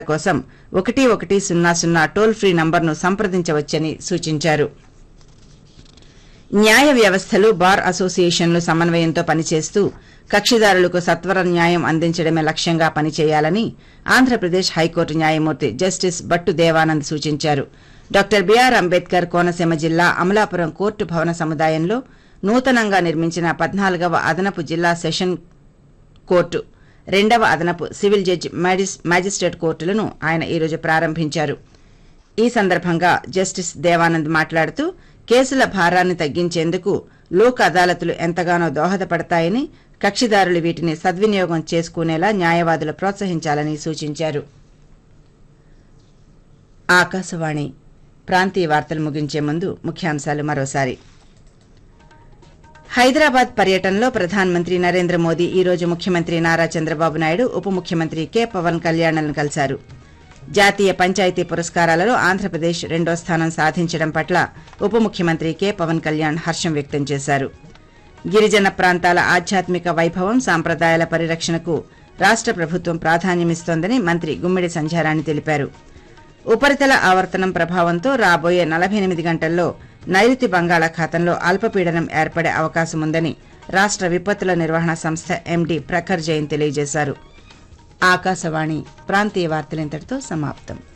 కోసం ఒకటి ఒకటి సున్నా సున్నా టోల్ ఫ్రీ నంబర్ను సంప్రదించవచ్చని సూచించారు న్యాయ వ్యవస్థలు బార్ అసోసియేషన్లు సమన్వయంతో పనిచేస్తూ కక్షిదారులకు సత్వర న్యాయం అందించడమే లక్ష్యంగా పనిచేయాలని ఆంధ్రప్రదేశ్ హైకోర్టు న్యాయమూర్తి జస్టిస్ బట్టు దేవానంద్ సూచించారు డాక్టర్ బిఆర్ అంబేద్కర్ కోనసీమ జిల్లా అమలాపురం కోర్టు భవన సముదాయంలో నూతనంగా నిర్మించిన పద్నాలుగవ అదనపు జిల్లా సెషన్ కోర్టు రెండవ అదనపు సివిల్ జడ్జి మ్యాజిస్- మ్యాజిస్ట్రేట్ కోర్టులను ఆయన ఈరోజు ప్రారంభించారు ఈ సందర్భంగా జస్టిస్ దేవానంద్ మాట్లాడుతూ కేసుల భారాన్ని తగ్గించేందుకు లోక్ అదాలతులు ఎంతగానో దోహదపడతాయని కక్షిదారులు వీటిని సద్వినియోగం చేసుకునేలా న్యాయవాదులు ప్రోత్సహించాలని సూచించారు ఆకాశవాణి ప్రాంతీయ వార్తలు ముగించే ముందు ముఖ్యాంశాలు మరోసారి హైదరాబాద్ పర్యటనలో ప్రధానమంత్రి నరేంద్ర మోదీ ఈ రోజు ముఖ్యమంత్రి నారా చంద్రబాబు నాయుడు ఉప ముఖ్యమంత్రి కె పవన్ కళ్యాణ్లను కలిశారు జాతీయ పంచాయతీ పురస్కారాలలో ఆంధ్రప్రదేశ్ రెండో స్థానం సాధించడం పట్ల ఉప ముఖ్యమంత్రి కె పవన్ కళ్యాణ్ హర్షం వ్యక్తం చేశారు గిరిజన ప్రాంతాల ఆధ్యాత్మిక వైభవం సాంప్రదాయాల పరిరక్షణకు రాష్ట ప్రభుత్వం ప్రాధాన్యమిస్తోందని మంత్రి గుమ్మిడి సంధ్యారాణి తెలిపారు ఉపరితల ఆవర్తనం ప్రభావంతో రాబోయే నలభై ఎనిమిది గంటల్లో నైరుతి బంగాళాఖాతంలో అల్పపీడనం ఏర్పడే అవకాశముందని రాష్ట విపత్తుల నిర్వహణ సంస్థ ఎండీ ప్రఖర్ జైన్ తెలియజేశారు ఆకాశవాణి ప్రాంతీయ వార్తలు ఇంతటితో సమాప్తం